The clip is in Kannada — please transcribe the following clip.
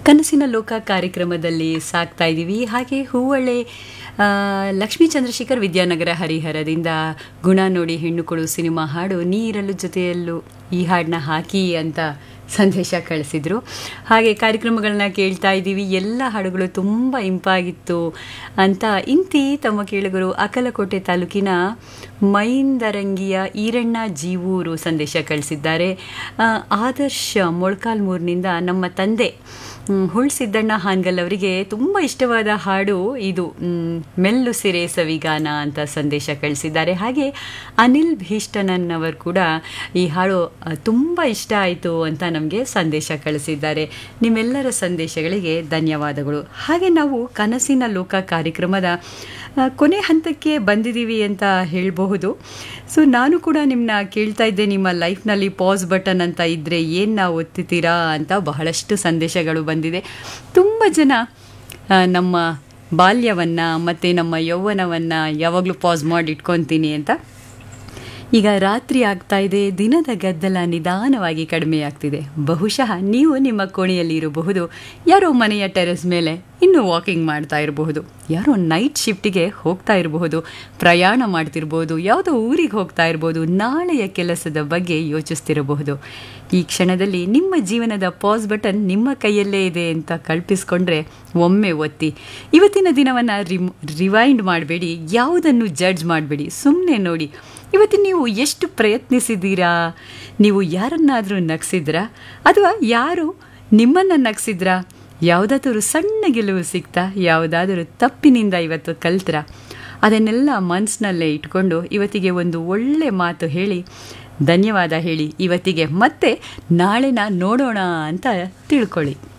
ಕನಸಿನ ಲೋಕ ಕಾರ್ಯಕ್ರಮದಲ್ಲಿ ಸಾಕ್ತಾ ಇದ್ದೀವಿ ಹಾಗೆ ಹೂವಳ್ಳೆ ಆ, ಲಕ್ಷ್ಮೀ ಚಂದ್ರಶೇಖರ್ ವಿದ್ಯಾನಗರ ಹರಿಹರದಿಂದ ಗುಣ ನೋಡಿ ಹೆಣ್ಣು ಕೊಡು ಸಿನಿಮಾ ಹಾಡು ನೀರಲ್ಲೂ ಜೊತೆಯಲ್ಲೂ ಈ ಹಾಡನ್ನ ಹಾಕಿ ಅಂತ ಸಂದೇಶ ಕಳಿಸಿದ್ರು ಹಾಗೆ ಕಾರ್ಯಕ್ರಮಗಳನ್ನ ಕೇಳ್ತಾ ಇದ್ದೀವಿ ಎಲ್ಲ ಹಾಡುಗಳು ತುಂಬ ಇಂಪಾಗಿತ್ತು ಅಂತ ಇಂತಿ ತಮ್ಮ ಕೇಳುಗರು ಅಕಲಕೋಟೆ ತಾಲೂಕಿನ ಮೈಂದರಂಗಿಯ ಈರಣ್ಣ ಜೀವೂರು ಸಂದೇಶ ಕಳಿಸಿದ್ದಾರೆ ಆ, ಆದರ್ಶ ಮೊಳ್ಕಾಲ್ಮೂರಿನಿಂದ ನಮ್ಮ ತಂದೆ ಮ್, ಹುಳ್ ಸಿದ್ದಣ್ಣ ಹಾನ್ಗಲ್ ಅವರಿಗೆ ತುಂಬ ಇಷ್ಟವಾದ ಹಾಡು ಇದು ಮ್, ಮೆಲ್ಲು ಸಿರೆ ಸವಿಗಾನ ಅಂತ ಸಂದೇಶ ಕಳಿಸಿದ್ದಾರೆ ಹಾಗೆ ಅನಿಲ್ ಭೀಷ್ಟನನ್ ಅವರು ಕೂಡ ಈ ಹಾಡು ತುಂಬ ಇಷ್ಟ ಆಯಿತು ಅಂತ ನಮಗೆ ಸಂದೇಶ ಕಳಿಸಿದ್ದಾರೆ ನಿಮ್ಮೆಲ್ಲರ ಸಂದೇಶಗಳಿಗೆ ಧನ್ಯವಾದಗಳು ಹಾಗೆ ನಾವು ಕನಸಿನ ಲೋಕ ಕಾರ್ಯಕ್ರಮದ ಆ, ಕೊನೆ ಹಂತಕ್ಕೆ ಬಂದಿದ್ದೀವಿ ಅಂತ ಹೇಳಬಹುದು ಸೊ ನಾನು ಕೂಡ ನಿಮ್ಮನ್ನ ಕೇಳ್ತಾ ಇದ್ದೆ ನಿಮ್ಮ ಲೈಫ್ನಲ್ಲಿ ಪಾಸ್ ಬಟನ್ ಅಂತ ಇದ್ದರೆ ಏನು ನಾವು ಒತ್ತುತ್ತೀರಾ ಅಂತ ಬಹಳಷ್ಟು ಸಂದೇಶಗಳು ಬಂದಿದೆ ತುಂಬ ಜನ ಆ, ನಮ್ಮ ಬಾಲ್ಯವನ್ನು ಮತ್ತು ನಮ್ಮ ಯೌವನವನ್ನು ಯಾವಾಗಲೂ ಪಾಸ್ ಮಾಡಿ ಇಟ್ಕೊತೀನಿ ಅಂತ ಈಗ ರಾತ್ರಿ ಆಗ್ತಾ ಇದೆ ದಿನದ ಗದ್ದಲ ನಿಧಾನವಾಗಿ ಕಡಿಮೆಯಾಗ್ತಿದೆ ಬಹುಶಃ ನೀವು ನಿಮ್ಮ ಕೋಣೆಯಲ್ಲಿ ಇರಬಹುದು ಯಾರೋ ಮನೆಯ ಟೆರೆಸ್ ಮೇಲೆ ಇನ್ನೂ ವಾಕಿಂಗ್ ಮಾಡ್ತಾ ಇರಬಹುದು ಯಾರೋ ನೈಟ್ ಶಿಫ್ಟಿಗೆ ಹೋಗ್ತಾ ಇರಬಹುದು ಪ್ರಯಾಣ ಮಾಡ್ತಿರ್ಬೋದು ಯಾವುದೋ ಊರಿಗೆ ಹೋಗ್ತಾ ಇರ್ಬೋದು ನಾಳೆಯ ಕೆಲಸದ ಬಗ್ಗೆ ಯೋಚಿಸ್ತಿರಬಹುದು ಈ ಕ್ಷಣದಲ್ಲಿ ನಿಮ್ಮ ಜೀವನದ ಪಾಸ್ ಬಟನ್ ನಿಮ್ಮ ಕೈಯಲ್ಲೇ ಇದೆ ಅಂತ ಕಲ್ಪಿಸ್ಕೊಂಡ್ರೆ ಒಮ್ಮೆ ಒತ್ತಿ ಇವತ್ತಿನ ದಿನವನ್ನು ರಿಮ್ ರಿವೈಂಡ್ ಮಾಡಬೇಡಿ ಯಾವುದನ್ನು ಜಡ್ಜ್ ಮಾಡಬೇಡಿ ಸುಮ್ಮನೆ ನೋಡಿ ಇವತ್ತು ನೀವು ಎಷ್ಟು ಪ್ರಯತ್ನಿಸಿದ್ದೀರಾ ನೀವು ಯಾರನ್ನಾದರೂ ನಗಿಸಿದ್ರಾ ಅಥವಾ ಯಾರು ನಿಮ್ಮನ್ನು ನಗಿಸಿದ್ರಾ ಯಾವುದಾದರೂ ಸಣ್ಣ ಗೆಲುವು ಸಿಗ್ತಾ ಯಾವುದಾದರೂ ತಪ್ಪಿನಿಂದ ಇವತ್ತು ಕಲ್ತ್ರ ಅದನ್ನೆಲ್ಲ ಮನಸ್ಸಿನಲ್ಲೇ ಇಟ್ಕೊಂಡು ಇವತ್ತಿಗೆ ಒಂದು ಒಳ್ಳೆ ಮಾತು ಹೇಳಿ ಧನ್ಯವಾದ ಹೇಳಿ ಇವತ್ತಿಗೆ ಮತ್ತೆ ನಾಳೆನ ನೋಡೋಣ ಅಂತ ತಿಳ್ಕೊಳ್ಳಿ